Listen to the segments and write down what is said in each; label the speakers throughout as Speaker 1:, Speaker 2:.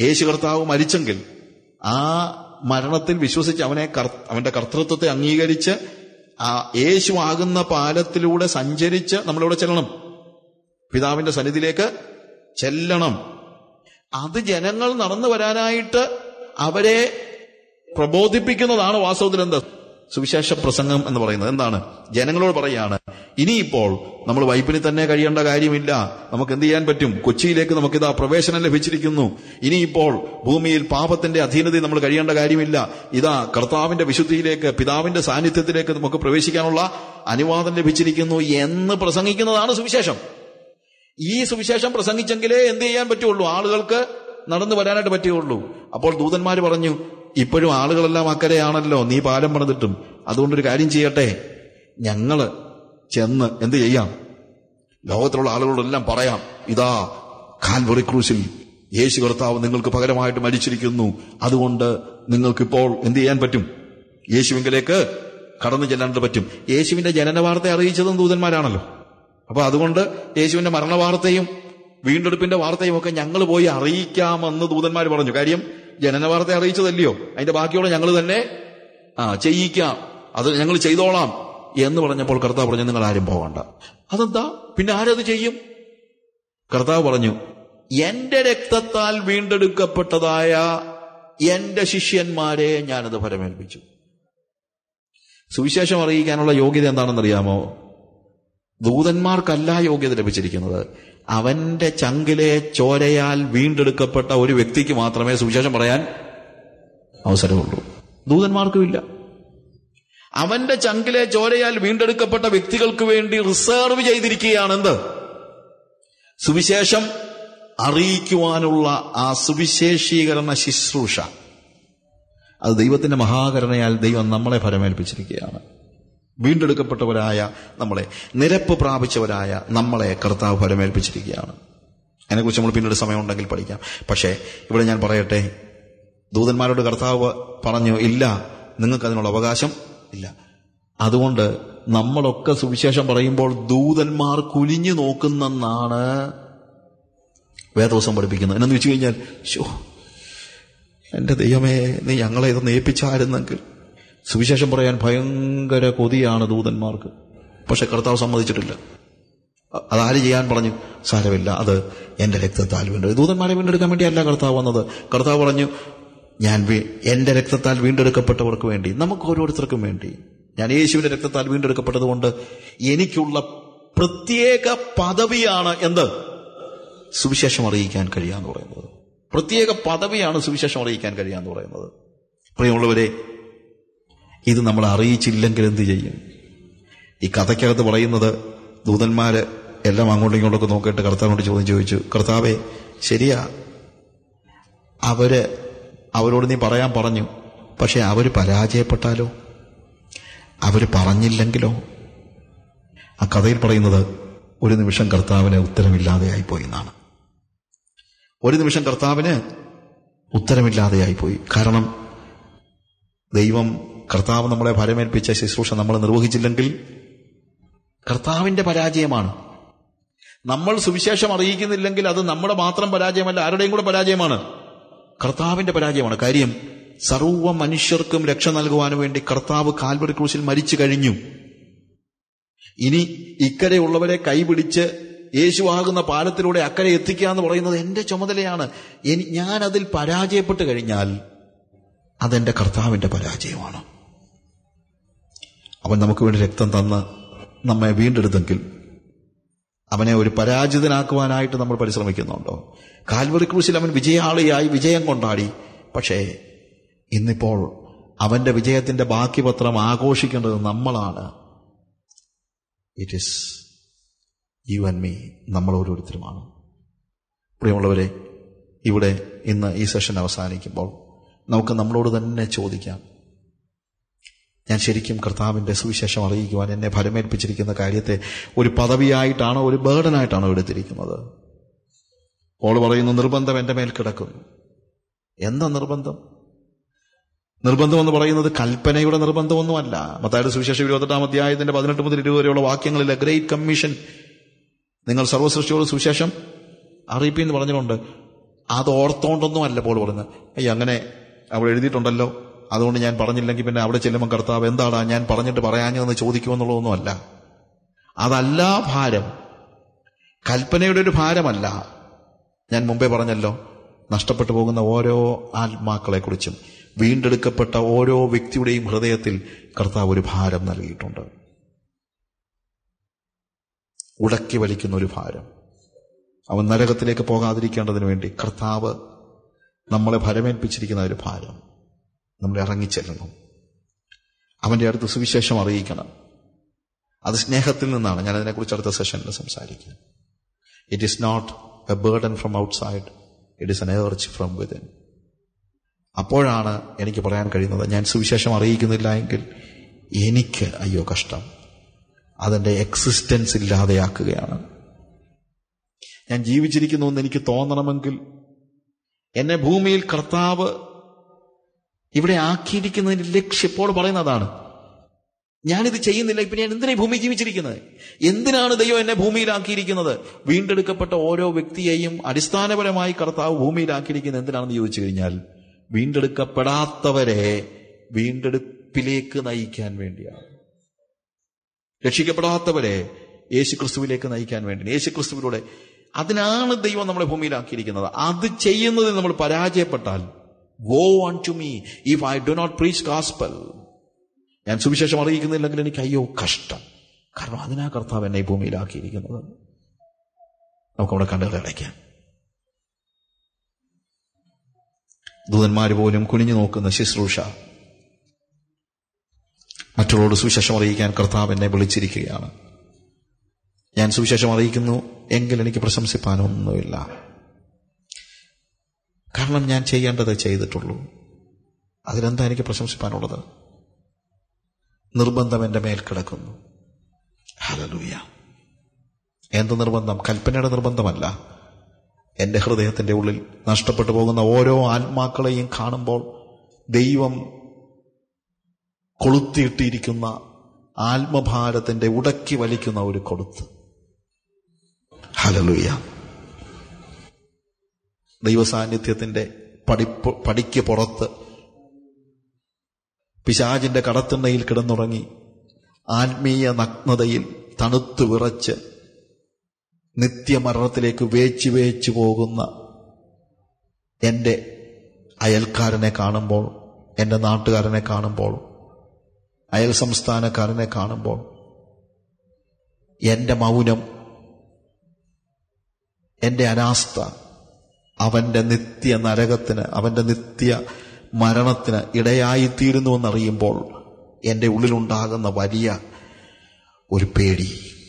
Speaker 1: യേശു കർത്താവ് മരിച്ചെങ്കിൽ ആ മരണത്തിൽ വിശ്വസിച്ച് അവനെ കർ- അവന്റെ കർത്തൃത്വത്തെ അംഗീകരിച്ച് ആ യേശു ആകുന്ന പാലത്തിലൂടെ സഞ്ചരിച്ച് നമ്മളിവിടെ ചെല്ലണം പിതാവിന്റെ സന്നിധിയിലേക്ക് ചെല്ലണം അത് ജനങ്ങൾ നടന്നു വരാനായിട്ട് അവരെ പ്രബോധിപ്പിക്കുന്നതാണ് വാസ്തവത്തിൽ എന്താ സുവിശേഷ പ്രസംഗം എന്ന് പറയുന്നത് എന്താണ് ജനങ്ങളോട് പറയാണ് ഇനിയിപ്പോൾ നമ്മൾ വൈപ്പിനിൽ തന്നെ കഴിയേണ്ട കാര്യമില്ല നമുക്ക് എന്ത് ചെയ്യാൻ പറ്റും കൊച്ചിയിലേക്ക് നമുക്കിതാ പ്രവേശനം ലഭിച്ചിരിക്കുന്നു ഇനിയിപ്പോൾ ഭൂമിയിൽ പാപത്തിന്റെ അധീനതയിൽ നമ്മൾ കഴിയേണ്ട കാര്യമില്ല ഇതാ കർത്താവിന്റെ വിശുദ്ധിയിലേക്ക് പിതാവിന്റെ സാന്നിധ്യത്തിലേക്ക് നമുക്ക് പ്രവേശിക്കാനുള്ള അനുവാദം ലഭിച്ചിരിക്കുന്നു എന്ന് പ്രസംഗിക്കുന്നതാണ് സുവിശേഷം ഈ സുവിശേഷം പ്രസംഗിച്ചെങ്കിലേ എന്ത് ചെയ്യാൻ പറ്റുള്ളൂ ആളുകൾക്ക് നടന്നു വരാനായിട്ട് പറ്റുകയുള്ളൂ അപ്പോൾ ദൂതന്മാര് പറഞ്ഞു ഇപ്പോഴും ആളുകളെല്ലാം അക്കരെയാണല്ലോ നീ പാലം പണിതിട്ടും അതുകൊണ്ടൊരു കാര്യം ചെയ്യട്ടെ ഞങ്ങള് ചെന്ന് എന്ത് ചെയ്യാം ലോകത്തിലുള്ള ആളുകളോടെല്ലാം പറയാം ഇതാ കാൽവറി ക്രൂസിൽ യേശു കർത്താവ് നിങ്ങൾക്ക് പകരമായിട്ട് മരിച്ചിരിക്കുന്നു അതുകൊണ്ട് നിങ്ങൾക്കിപ്പോൾ എന്ത് ചെയ്യാൻ പറ്റും യേശുവിങ്കിലേക്ക് കടന്നു ചെല്ലാനായിട്ട് പറ്റും യേശുവിന്റെ ജനന വാർത്ത അറിയിച്ചതും ദൂതന്മാരാണല്ലോ അപ്പൊ അതുകൊണ്ട് യേശുവിന്റെ മരണവാർത്തയും വീണ്ടെടുപ്പിന്റെ വാർത്തയും ഒക്കെ ഞങ്ങൾ പോയി അറിയിക്കാമെന്ന് ദൂതന്മാർ പറഞ്ഞു കാര്യം ജനന വാർത്ത അറിയിച്ചതല്ലയോ അതിന്റെ ബാക്കിയോടെ ഞങ്ങൾ തന്നെ ആ ചെയ്യിക്കാം അത് ഞങ്ങൾ ചെയ്തോളാം എന്ന് പറഞ്ഞപ്പോൾ കർത്താവ് പറഞ്ഞു നിങ്ങൾ ആരും പോകണ്ട അതെന്താ പിന്നെ ആരത് ചെയ്യും കർത്താവ് പറഞ്ഞു എന്റെ രക്തത്താൽ വീണ്ടെടുക്കപ്പെട്ടതായ എന്റെ ശിഷ്യന്മാരെ ഞാനത് ഫലമേൽപ്പിച്ചു സുവിശേഷം അറിയിക്കാനുള്ള യോഗ്യത എന്താണെന്നറിയാമോ ദൂതന്മാർക്കല്ല യോഗ്യത ലഭിച്ചിരിക്കുന്നത് അവന്റെ ചങ്കിലെ ചോരയാൽ വീണ്ടെടുക്കപ്പെട്ട ഒരു വ്യക്തിക്ക് മാത്രമേ സുവിശേഷം പറയാൻ അവസരമുള്ളൂ ദൂതന്മാർക്കുമില്ല അവന്റെ ചങ്കിലെ ചോരയാൽ വീണ്ടെടുക്കപ്പെട്ട വ്യക്തികൾക്ക് വേണ്ടി റിസർവ് ചെയ്തിരിക്കുകയാണ് എന്ത് സുവിശേഷം അറിയിക്കുവാനുള്ള ആ സുവിശേഷീകരണ ശുശ്രൂഷ അത് ദൈവത്തിന്റെ മഹാകരുണയാൽ ദൈവം നമ്മളെ ഫലമേൽപ്പിച്ചിരിക്കുകയാണ് വീണ്ടെടുക്കപ്പെട്ടവരായ നമ്മളെ നിരപ്പ് പ്രാപിച്ചവരായ നമ്മളെ കർത്താവ് ഫലമേൽപ്പിച്ചിരിക്കുകയാണ് അതിനെക്കുറിച്ച് നമ്മൾ പിന്നീട് സമയമുണ്ടെങ്കിൽ പഠിക്കാം പക്ഷേ ഇവിടെ ഞാൻ പറയട്ടെ ദൂതന്മാരോട് കർത്താവ് പറഞ്ഞു ഇല്ല നിങ്ങൾക്ക് അതിനുള്ള അവകാശം ഇല്ല അതുകൊണ്ട് നമ്മളൊക്കെ സുവിശേഷം പറയുമ്പോൾ ദൂതന്മാർ കുനിഞ്ഞു നോക്കുന്നെന്നാണ് വേദവസം പഠിപ്പിക്കുന്നത് എന്നു വെച്ച് കഴിഞ്ഞാൽ ഷോ എന്റെ ദൈവമേ നീ ഞങ്ങളെ ഇതൊന്ന് ഏൽപ്പിച്ചായിരുന്നെങ്കിൽ സുവിശേഷം പറയാൻ ഭയങ്കര കൊതിയാണ് ദൂതന്മാർക്ക് പക്ഷെ കർത്താവ് സമ്മതിച്ചിട്ടില്ല അ- അതാര് ചെയ്യാൻ പറഞ്ഞു സാരമില്ല അത് എന്റെ രക്തത്താൽ വീണ്ടെടുക്കും ദൂതന്മാരെ വീണ്ടെടുക്കാൻ വേണ്ടിയല്ല കർത്താവ് വന്നത് കർത്താവ് പറഞ്ഞു ഞാൻ വീ- എന്റെ രക്തത്താൽ വീണ്ടെടുക്കപ്പെട്ടവർക്ക് വേണ്ടി നമുക്ക് ഓരോരുത്തർക്കും വേണ്ടി ഞാൻ യേശുവിന്റെ രക്തത്താൽ വീണ്ടെടുക്കപ്പെട്ടതുകൊണ്ട് എനിക്കുള്ള പ്രത്യേക പദവിയാണ് എന്ത് സുവിശേഷം അറിയിക്കാൻ കഴിയാന്ന് പറയുന്നത് പ്രത്യേക പദവിയാണ് സുവിശേഷം അറിയിക്കാൻ കഴിയാന്ന് പറയുന്നത് പ്രിയമുള്ളവരെ ഇത് നമ്മൾ അറിയിച്ചില്ലെങ്കിൽ എന്ത് ചെയ്യും ഈ കഥയ്ക്കകത്ത് പറയുന്നത് ദൂതന്മാര് എല്ലാം അങ്ങോട്ടും ഇങ്ങോട്ടൊക്കെ നോക്കിയിട്ട് കർത്താവിനോട് ചോദ്യം ചോദിച്ചു കർത്താവേ ശരിയാ അവര് അവരോട് നീ പറയാൻ പറഞ്ഞു പക്ഷെ അവര് പരാജയപ്പെട്ടാലോ അവര് പറഞ്ഞില്ലെങ്കിലോ ആ കഥയിൽ പറയുന്നത് ഒരു നിമിഷം കർത്താവിന് ഉത്തരമില്ലാതെയായി പോയി എന്നാണ് ഒരു നിമിഷം കർത്താവിന് ഉത്തരമില്ലാതെയായി പോയി കാരണം ദൈവം കർത്താവ് നമ്മളെ ഭരമേൽപ്പിച്ച ശുശ്രൂഷ നമ്മൾ നിർവഹിച്ചില്ലെങ്കിൽ കർത്താവിന്റെ പരാജയമാണ് നമ്മൾ സുവിശേഷം അറിയിക്കുന്നില്ലെങ്കിൽ അത് നമ്മുടെ മാത്രം പരാജയമല്ല ആരുടെയും കൂടെ പരാജയമാണ് കർത്താവിന്റെ പരാജയമാണ് കാര്യം സർവ്വ മനുഷ്യർക്കും രക്ഷ നൽകുവാൻ വേണ്ടി കർത്താവ് കാൽവറി ക്രൂശിൽ മരിച്ചു കഴിഞ്ഞു ഇനി ഇക്കരെയുള്ളവരെ കൈപിടിച്ച് യേശുവാകുന്ന പാലത്തിലൂടെ അക്കരെ എത്തിക്കുക എന്ന് പറയുന്നത് എന്റെ ചുമതലയാണ് എനി ഞാൻ അതിൽ പരാജയപ്പെട്ട് കഴിഞ്ഞാൽ അതെന്റെ കർത്താവിന്റെ പരാജയമാണ് അവൻ നമുക്ക് വേണ്ടി രക്തം തന്ന് നമ്മെ വീണ്ടെടുത്തെങ്കിൽ അവനെ ഒരു പരാജിതനാക്കുവാനായിട്ട് നമ്മൾ പരിശ്രമിക്കുന്നുണ്ടോ കാൽവറി ക്രൂശിൽ അവൻ വിജയാളിയായി വിജയം കൊണ്ടാടി പക്ഷേ ഇന്നിപ്പോൾ അവന്റെ വിജയത്തിന്റെ ബാക്കി പത്രം ആഘോഷിക്കേണ്ടത് നമ്മളാണ് it is you and me നമ്മൾ ഓരോരുത്തരുമാണ് പ്രിയമുള്ളവരെ ഇവിടെ ഇന്ന് ഈ സെഷൻ അവസാനിക്കുമ്പോൾ നമുക്ക് നമ്മളോട് തന്നെ ചോദിക്കാം ഞാൻ ശരിക്കും കർത്താവിന്റെ സുവിശേഷം അറിയിക്കുവാൻ എന്നെ ഫലമേൽപ്പിച്ചിരിക്കുന്ന കാര്യത്തെ ഒരു പദവിയായിട്ടാണോ ഒരു ബേർഡനായിട്ടാണോ എടുത്തിരിക്കുന്നത് ഓൾ പറയുന്നു നിർബന്ധം എൻ്റെ മേൽ കിടക്കുന്നു എന്താ നിർബന്ധം നിർബന്ധം എന്ന് പറയുന്നത് കൽപ്പനയുടെ നിർബന്ധമൊന്നുമല്ല മത്തായുടെ സുവിശേഷം ഇരുപത്തെട്ടാം അധ്യായത്തിന്റെ പതിനെട്ട് മുതൽ ഇരുപത് വരെയുള്ള വാക്യങ്ങളിലെ ഗ്രേറ്റ് കമ്മീഷൻ നിങ്ങൾ സർവ്വസൃഷ്ടിയോട് സുവിശേഷം അറിയിപ്പി എന്ന് പറഞ്ഞുകൊണ്ട് അത് ഓർത്തോണ്ടൊന്നും അല്ല പോൾ പറയുന്നത് അയ്യ അങ്ങനെ അവിടെ എഴുതിയിട്ടുണ്ടല്ലോ അതുകൊണ്ട് ഞാൻ പറഞ്ഞില്ലെങ്കിൽ പിന്നെ അവിടെ ചെല്ലുമ്പോൾ കർത്താവ് എന്താടാ ഞാൻ പറഞ്ഞിട്ട് പറയാഞ്ഞതെന്ന് ചോദിക്കുമെന്നുള്ളതൊന്നും അല്ല അതല്ല ഭാരം കൽപ്പനയുടെ ഒരു ഭാരമല്ല ഞാൻ മുമ്പേ പറഞ്ഞല്ലോ നഷ്ടപ്പെട്ടു പോകുന്ന ഓരോ ആത്മാക്കളെക്കുറിച്ചും വീണ്ടെടുക്കപ്പെട്ട ഓരോ വ്യക്തിയുടെയും ഹൃദയത്തിൽ കർത്താവ് ഒരു ഭാരം നൽകിയിട്ടുണ്ട് ഉടക്കി വലിക്കുന്ന ഒരു ഭാരം അവൻ നരകത്തിലേക്ക് പോകാതിരിക്കേണ്ടതിന് വേണ്ടി കർത്താവ് നമ്മളെ ഭരമേൽപ്പിച്ചിരിക്കുന്ന ഒരു ഭാരം നമ്മൾ ഇറങ്ങിച്ചെല്ലണം അവന്റെ അടുത്ത് സുവിശേഷം അറിയിക്കണം അത് സ്നേഹത്തിൽ നിന്നാണ് ഞാൻ അതിനെക്കുറിച്ച് അടുത്ത സെഷനിൽ സംസാരിക്കുക it is not a burden from outside it is an urge from within അപ്പോഴാണ് എനിക്ക് പറയാൻ കഴിയുന്നത് ഞാൻ സുവിശേഷം അറിയിക്കുന്നില്ല എങ്കിൽ എനിക്ക് അയ്യോ കഷ്ടം അതെന്റെ എക്സിസ്റ്റൻസ് ഇല്ലാതെയാക്കുകയാണ് ഞാൻ ജീവിച്ചിരിക്കുന്നു എന്ന് എനിക്ക് തോന്നണമെങ്കിൽ എന്നെ ഭൂമിയിൽ കർത്താവ് ഇവിടെ ആക്കിയിരിക്കുന്നതിന്റെ ലക്ഷ്യം ഇപ്പോൾ പറയുന്നതാണ് ഞാനിത് ചെയ്യുന്നില്ല ഇപ്പൊ ഞാൻ എന്തിനാ ഈ ഭൂമി ജീവിച്ചിരിക്കുന്നത് എന്തിനാണ് ദൈവം എന്നെ ഭൂമിയിലാക്കിയിരിക്കുന്നത് വീണ്ടെടുക്കപ്പെട്ട ഓരോ വ്യക്തിയെയും അടിസ്ഥാനപരമായി കർത്താവ് ഭൂമിയിലാക്കിയിരിക്കുന്നത് എന്തിനാണെന്ന് ചോദിച്ചു കഴിഞ്ഞാൽ വീണ്ടെടുക്കപ്പെടാത്തവരെ വീണ്ടെടുപ്പിലേക്ക് നയിക്കാൻ വേണ്ടിയാണ് രക്ഷിക്കപ്പെടാത്തവരെ യേശു ക്രിസ്തുവിലേക്ക് നയിക്കാൻ വേണ്ടി യേശു ക്രിസ്തുവിലൂടെ അതിനാണ് ദൈവം നമ്മളെ ഭൂമിയിലാക്കിയിരിക്കുന്നത് അത് ചെയ്യുന്നതിൽ നമ്മൾ പരാജയപ്പെട്ടാൽ woe unto me if I do not preach gospel ഞാൻ സുവിശേഷം അറിയിക്കുന്നില്ലെങ്കിൽ എനിക്ക് അയ്യോ കഷ്ടം കാരണം അതിനാ കർത്താവ് എന്നെ ഈ ഭൂമിയിലാക്കിയിരിക്കുന്നത് നമുക്ക് അവിടെ കണ്ടുകൾ അടയ്ക്കാം ദൂതന്മാർ പോലും കുനിഞ്ഞു നോക്കുന്ന ശുശ്രൂഷ മറ്റുള്ളവരോട് സുവിശേഷം അറിയിക്കാൻ കർത്താവ് എന്നെ വിളിച്ചിരിക്കുകയാണ് ഞാൻ സുവിശേഷം അറിയിക്കുന്നു എങ്കിൽ എനിക്ക് പ്രശംസിപ്പാനൊന്നുമില്ല കാരണം ഞാൻ ചെയ്യേണ്ടത് ചെയ്തിട്ടുള്ളൂ അതിലെന്താ എനിക്ക് പ്രശംസിപ്പാനുള്ളത് നിർബന്ധം എൻ്റെ മേൽ കിടക്കുന്നു ഹലലൂയ എന്ത് നിർബന്ധം കൽപ്പനയുടെ നിർബന്ധമല്ല എൻ്റെ ഹൃദയത്തിൻ്റെ ഉള്ളിൽ നഷ്ടപ്പെട്ടു പോകുന്ന ഓരോ ആത്മാക്കളെയും കാണുമ്പോൾ ദൈവം കൊളുത്തിയിട്ടിരിക്കുന്ന ആത്മഭാരത്തിന്റെ ഉടക്കി വലിക്കുന്ന ഒരു കൊളുത്ത് ഹലലൂയ ദൈവസാന്നിധ്യത്തിന്റെ പടിപ്പ് പടിക്ക് പുറത്ത് പിശാചിന്റെ കടത്തിണ്ണയിൽ കിടന്നുറങ്ങി ആത്മീയ നഗ്നതയിൽ തണുത്തു വിറച്ച് നിത്യമരണത്തിലേക്ക് വേച്ചു വേച്ചു പോകുന്ന എൻ്റെ അയൽക്കാരനെ കാണുമ്പോൾ എൻ്റെ നാട്ടുകാരനെ കാണുമ്പോൾ അയൽ സംസ്ഥാനക്കാരനെ കാണുമ്പോൾ എൻ്റെ മൗനം എൻ്റെ അനാസ്ഥ അവന്റെ നിത്യ നരകത്തിന് അവന്റെ നിത്യ മരണത്തിന് ഇടയായിത്തീരുന്നുവെന്നറിയുമ്പോൾ എൻ്റെ ഉള്ളിലുണ്ടാകുന്ന വലിയ ഒരു പേടി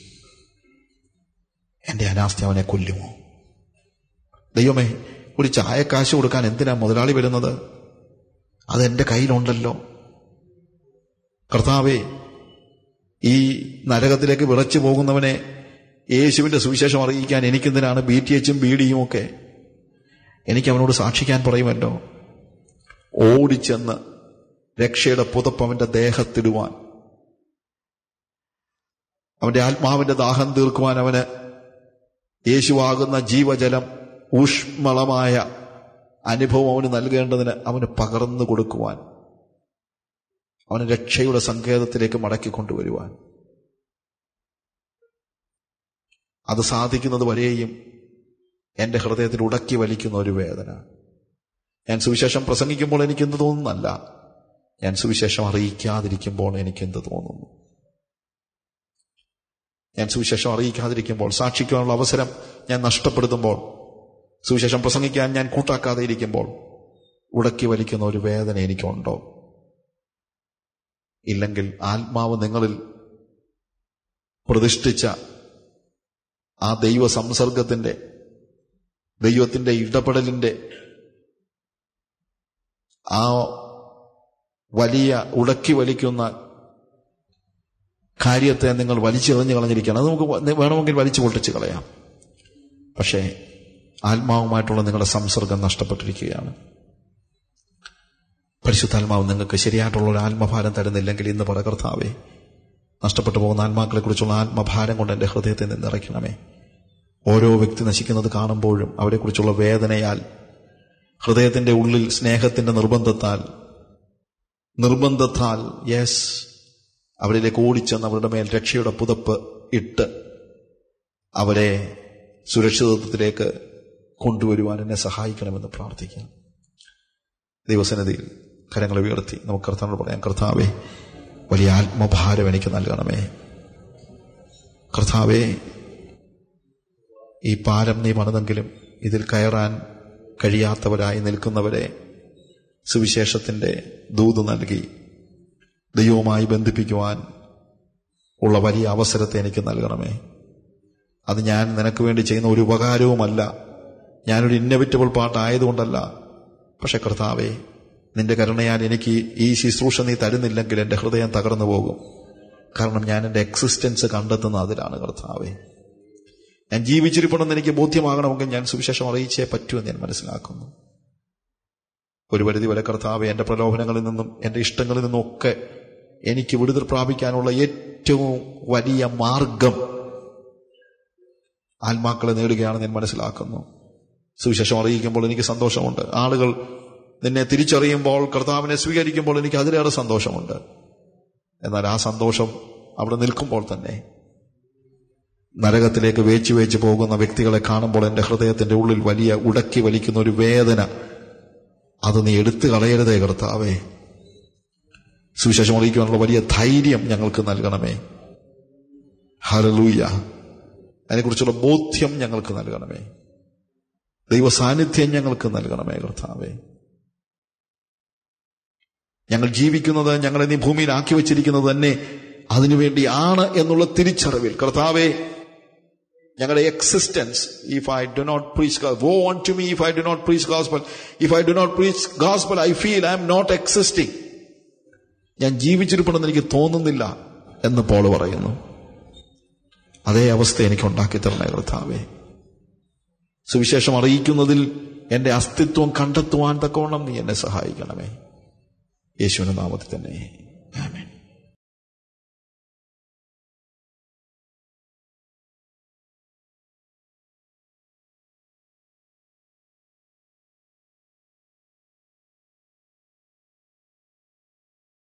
Speaker 1: എൻ്റെ അനാസ്ഥ അവനെ കൊല്ലുമോ ദൈവമേ ഒരു ചായക്കാശ് കൊടുക്കാൻ എന്തിനാ മുതലാളി വരുന്നത് അതെന്റെ കയ്യിലുണ്ടല്ലോ കർത്താവേ ഈ നരകത്തിലേക്ക് വിറച്ചു പോകുന്നവനെ യേശുവിന്റെ സുവിശേഷം അറിയിക്കാൻ എനിക്കെന്തിനാണ് ബി ടി എച്ചും ബി ഡിയും ഒക്കെ എനിക്ക് അവനോട് സാക്ഷിക്കാൻ പറയുമല്ലോ ഓടിച്ചെന്ന് രക്ഷയുടെ പുതപ്പ് അവന്റെ ദേഹത്തിടുവാൻ അവന്റെ ആത്മാവിന്റെ ദാഹം തീർക്കുവാൻ അവന് യേശുവാകുന്ന ജീവജലം ഊഷ്മളമായ അനുഭവം അവന് നൽകേണ്ടതിന് അവന് പകർന്നു കൊടുക്കുവാൻ അവന് രക്ഷയുടെ സങ്കേതത്തിലേക്ക് മടക്കി കൊണ്ടുവരുവാൻ അത് സാധിക്കുന്നത് വരെയും എന്റെ ഹൃദയത്തിൽ ഉടക്കി വലിക്കുന്ന ഒരു വേദന ഞാൻ സുവിശേഷം പ്രസംഗിക്കുമ്പോൾ എനിക്കെന്ത് തോന്നുന്നല്ല ഞാൻ സുവിശേഷം അറിയിക്കാതിരിക്കുമ്പോൾ എനിക്കെന്ത് തോന്നുന്നു ഞാൻ സുവിശേഷം അറിയിക്കാതിരിക്കുമ്പോൾ സാക്ഷിക്കാനുള്ള അവസരം ഞാൻ നഷ്ടപ്പെടുത്തുമ്പോൾ സുവിശേഷം പ്രസംഗിക്കാൻ ഞാൻ കൂട്ടാക്കാതെ ഇരിക്കുമ്പോൾ ഉടക്കി വലിക്കുന്ന ഒരു വേദന എനിക്കുണ്ടോ ഇല്ലെങ്കിൽ ആത്മാവ് നിങ്ങളിൽ പ്രതിഷ്ഠിച്ച ആ ദൈവ സംസർഗത്തിന്റെ ദൈവത്തിന്റെ ഇടപെടലിന്റെ ആ വലിയ ഉടക്കി വലിക്കുന്ന കാര്യത്തെ നിങ്ങൾ വലിച്ചെറിഞ്ഞു കളഞ്ഞിരിക്കുകയാണ് അത് നമുക്ക് വേണമെങ്കിൽ വലിച്ചു പൊട്ടിച്ച് കളയാം പക്ഷേ ആത്മാവുമായിട്ടുള്ള നിങ്ങളുടെ സംസർഗം നഷ്ടപ്പെട്ടിരിക്കുകയാണ് പരിശുദ്ധാത്മാവ് നിങ്ങൾക്ക് ശരിയായിട്ടുള്ള ഒരു ആത്മഭാരം തരുന്നില്ലെങ്കിൽ ഇന്ന് പറ കർത്താവേ നഷ്ടപ്പെട്ടു പോകുന്ന ആത്മാക്കളെ കുറിച്ചുള്ള ആത്മഭാരം കൊണ്ട് എൻ്റെ ഹൃദയത്തെ നിന്ന് നിറയ്ക്കണമേ ഓരോ വ്യക്തി നശിക്കുന്നത് കാണുമ്പോഴും അവരെക്കുറിച്ചുള്ള വേദനയാൽ ഹൃദയത്തിന്റെ ഉള്ളിൽ സ്നേഹത്തിന്റെ നിർബന്ധത്താൽ നിർബന്ധത്താൽ യെസ് അവരിലേക്ക് ഓടിച്ചെന്ന് അവരുടെ മേൽ രക്ഷയുടെ പുതപ്പ് ഇട്ട് അവരെ സുരക്ഷിതത്വത്തിലേക്ക് കൊണ്ടുവരുവാൻ എന്നെ സഹായിക്കണമെന്ന് പ്രാർത്ഥിക്കാം ദൈവസന്നിധിയിൽ കരങ്ങളെ ഉയർത്തി നമുക്ക് കർത്താവിനോട് പറയാം കർത്താവേ വലിയ ആത്മഭാരം എനിക്ക് നൽകണമേ കർത്താവേ ഈ പാലം നീ പണിതെങ്കിലും ഇതിൽ കയറാൻ കഴിയാത്തവരായി നിൽക്കുന്നവരെ സുവിശേഷത്തിന്റെ ദൂത് നൽകി ദൈവവുമായി ബന്ധിപ്പിക്കുവാൻ ഉള്ള വലിയ അവസരത്തെ എനിക്ക് നൽകണമേ അത് ഞാൻ നിനക്ക് വേണ്ടി ചെയ്യുന്ന ഒരു ഉപകാരവുമല്ല ഞാനൊരു ഇന്നവിറ്റബിൾ പാട്ടായതുകൊണ്ടല്ല പക്ഷെ കർത്താവേ നിന്റെ കരുണയാൽ എനിക്ക് ഈ ശുശ്രൂഷ നീ തരുന്നില്ലെങ്കിൽ എൻ്റെ ഹൃദയം തകർന്നു പോകും കാരണം ഞാൻ എൻ്റെ എക്സിസ്റ്റൻസ് കണ്ടെത്തുന്ന അതിലാണ് കർത്താവേ ഞാൻ ജീവിച്ചിരിപ്പണമെന്ന് എനിക്ക് ബോധ്യമാകണമെങ്കിൽ ഞാൻ സുവിശേഷം അറിയിച്ചേ പറ്റൂ എന്ന് ഞാൻ മനസ്സിലാക്കുന്നു ഒരു പരിധി വരെ കർത്താവ് എൻ്റെ പ്രലോഭനങ്ങളിൽ നിന്നും എൻ്റെ ഇഷ്ടങ്ങളിൽ നിന്നും ഒക്കെ എനിക്ക് വിടുതൽ പ്രാപിക്കാനുള്ള ഏറ്റവും വലിയ മാർഗം ആത്മാക്കളെ നേടുകയാണെന്ന് ഞാൻ മനസ്സിലാക്കുന്നു സുവിശേഷം അറിയിക്കുമ്പോൾ എനിക്ക് സന്തോഷമുണ്ട് ആളുകൾ നിന്നെ തിരിച്ചറിയുമ്പോൾ കർത്താവിനെ സ്വീകരിക്കുമ്പോൾ എനിക്ക് അതിലേറെ സന്തോഷമുണ്ട് എന്നാൽ ആ സന്തോഷം അവിടെ നിൽക്കുമ്പോൾ തന്നെ നരകത്തിലേക്ക് വേച്ചു വേച്ചു പോകുന്ന വ്യക്തികളെ കാണുമ്പോൾ എൻ്റെ ഹൃദയത്തിന്റെ ഉള്ളിൽ വലിയ ഉടക്കി വലിക്കുന്ന ഒരു വേദന അത് നീ എടുത്തു കളയരുതേ കർത്താവേ സുവിശേഷം അറിയിക്കുവാനുള്ള വലിയ ധൈര്യം ഞങ്ങൾക്ക് നൽകണമേ ഹരലൂയ അതിനെക്കുറിച്ചുള്ള ബോധ്യം ഞങ്ങൾക്ക് നൽകണമേ ദൈവ സാന്നിധ്യം ഞങ്ങൾക്ക് നൽകണമേ കർത്താവേ ഞങ്ങൾ ജീവിക്കുന്നത് ഞങ്ങളെ നീ ഭൂമിയിൽ ആക്കി വെച്ചിരിക്കുന്നത് തന്നെ അതിനുവേണ്ടിയാണ് എന്നുള്ള തിരിച്ചറിവിൽ കർത്താവെ ഞങ്ങളുടെ existence if I do not preach woe unto me if I do not preach gospel if I do not preach gospel I feel I am not existing ഞാൻ ജീവിച്ചിരിപ്പണമെന്ന് എനിക്ക് തോന്നുന്നില്ല എന്ന് പോൾ പറയുന്നു അതേ അവസ്ഥ എനിക്ക് ഉണ്ടാക്കി തരണേ കർത്താവേ സുവിശേഷം അറിയിക്കുന്നതിൽ എന്റെ അസ്തിത്വം കണ്ടെത്തുവാൻ തക്കവണ്ണം നീ എന്നെ സഹായിക്കണമേ യേശുവിന്റെ നാമത്തിൽ തന്നെ ആമേൻ